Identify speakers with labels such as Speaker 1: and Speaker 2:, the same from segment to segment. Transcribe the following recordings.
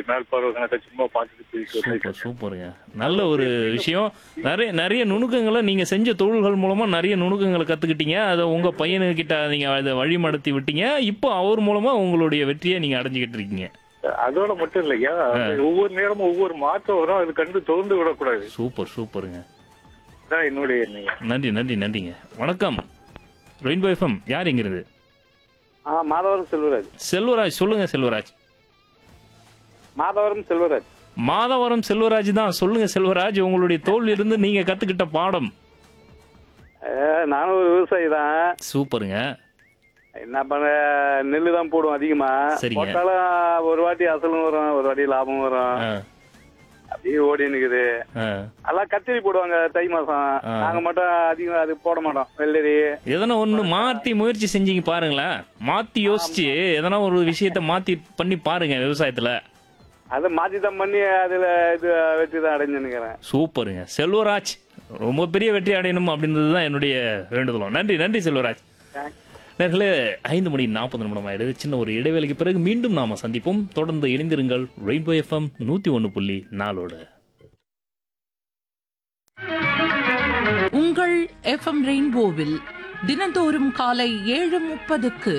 Speaker 1: மேல் பார்வை கணக்கா சும்மா பார்த்துட்டு போயிட்டு
Speaker 2: சூப்பர் சூப்பருங்க நல்ல ஒரு விஷயம் நிறைய நிறைய நுணுக்கங்களை நீங்க செஞ்ச தொழில்கள் மூலமா நிறைய நுணுக்கங்களை கத்துக்கிட்டீங்க அதை உங்க பையனுக்கிட்ட நீங்க அதை வழிமடத்தி விட்டீங்க இப்போ அவர் மூலமா உங்களுடைய வெற்றியை நீங்க அடைஞ்சுக்கிட்டு இருக்கீங்க
Speaker 1: அதோட மட்டும் இல்லையா ஒவ்வொரு நேரமும் ஒவ்வொரு மாற்றம் வரும் அது கண்டு தோந்து விடக்கூடாது
Speaker 2: சூப்பர் சூப்பருங்க
Speaker 1: அதான் என்னுடைய எண்ணம்
Speaker 2: நன்றி நன்றி நன்றிங்க வணக்கம் ரெயின்போ எஃப்எம் யார் இங்கிறது
Speaker 3: ஆ மாதவரம் செல்வராஜ்
Speaker 2: செல்வராஜ் சொல்லுங்க செல்வராஜ்
Speaker 3: மாதவரம் செல்வராஜ்
Speaker 2: மாதவரம் செல்வராஜ் தான் சொல்லுங்க செல்வராஜ் உங்களுடைய தோல்வியிலிருந்து இருந்து நீங்க கத்துக்கிட்ட பாடம்
Speaker 3: ஏ, நானும் ஒரு விவசாயி தான்
Speaker 2: சூப்பருங்க
Speaker 3: என்ன பண்ண நெல்லு தான் போடுவோம் அதிகமா
Speaker 2: சரிங்க.
Speaker 3: போட்டாலும் ஒரு வாட்டி அசலும் வரும் ஒரு வாட்டி லாபம் வரும்
Speaker 2: ஆ,
Speaker 3: அப்படியே ஓடி நிக்குது
Speaker 2: ஆ.
Speaker 3: எல்லாம் கத்திரி போடுவாங்க தை மாசம்
Speaker 2: ஆ.
Speaker 3: நாங்க மட்டும் அதிகம் அது போட மாட்டோம் வெள்ளரி
Speaker 2: எதனா ஒண்ணு மாத்தி முயற்சி செஞ்சீங்க பாருங்களேன் மாத்தி யோசிச்சு எதனா ஒரு விஷயத்த மாத்தி பண்ணி பாருங்க விவசாயத்துல
Speaker 3: அதை மாத்தி தான் பண்ணி அதுல இது வெற்றி தான் அடைஞ்சுன்னுக்கிறேன்
Speaker 2: சூப்பருங்க செல்வராஜ் ரொம்ப பெரிய வெற்றி அடையணும் அப்படின்றது தான் என்னுடைய வேண்டுதலும் நன்றி நன்றி செல்வராஜ் நேர்களே ஐந்து மணி நாற்பது நிமிடம் ஆயிடுது சின்ன ஒரு இடைவேளைக்கு பிறகு மீண்டும் நாம சந்திப்போம் தொடர்ந்து இணைந்திருங்கள் ரெயின்போ எஃப்எம் நூத்தி ஒன்னு புள்ளி நாலோட
Speaker 4: உங்கள் எஃப்எம் ரெயின்போவில் தினந்தோறும் காலை ஏழு முப்பதுக்கு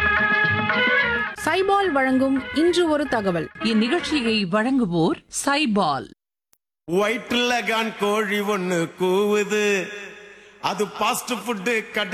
Speaker 5: சைபால் வழங்கும் இன்று ஒரு தகவல்
Speaker 4: இந்நிகழ்ச்சியை வழங்குவோர் சைபால்
Speaker 6: வயிற்றுல கான் கோழி ஒண்ணு கூவுது அது பாஸ்ட் ஃபுட்டு கடை